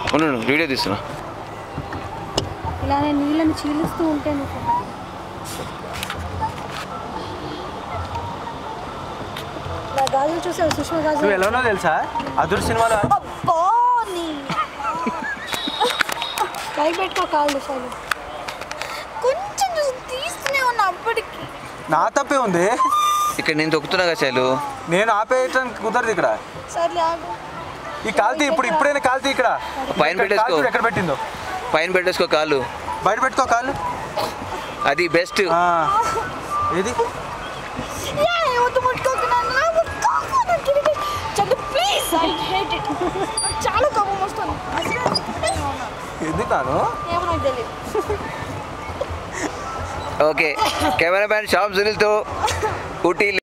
ఉండు ఉండు, వీడియో తీస్తున్నా ఇలానే నీళ్ళని చీలుస్తూ ఉంటే నీకు నా గాజులు చూసావు సుష్మా నువ్వు గాజులు ఎలా ఉన్నావు తెలుసా అదురు సినిమాలో అబ్బా నీ పైకి పెట్టుకో కాళ్ళు చాలు కొంచెం చూసి తీస్తూనే ఉన్నా అప్పటికి నా తప్పే ఉంది ఇక్కడ నేను తొక్కుతున్నా కదా శైలు నేను ఆపేయటానికి కుదరదు ఇక్కడ సర్లే ఆగు ఈ కాల్తీ ఇప్పుడు ఇప్పుడైనా కాల్తీ ఇక్కడ పైన ఇక్కడ పెట్టేసుకో. కాలు చూడు ఎక్కడ పెట్టిందో పైన పెట్టేసుకో కాళ్ళు బయట పెట్టుకో కాళ్ళు అది బెస్ట్ ఆ. ఏది ఏ వద్దు ముట్టుకోకు నన్ను నా ముట్టుకోకు నాకు కిరికి Chandu please I hate it చాలా కోపం వస్తుంది అసలు ముట్టుకుంటూనే ఉన్నా. ఎందుకు నాను ఏమో నాకు తెలియదు ఓకే కెమెరామ్యాన్ శ్యామ్ సునీల్తో ఊటీ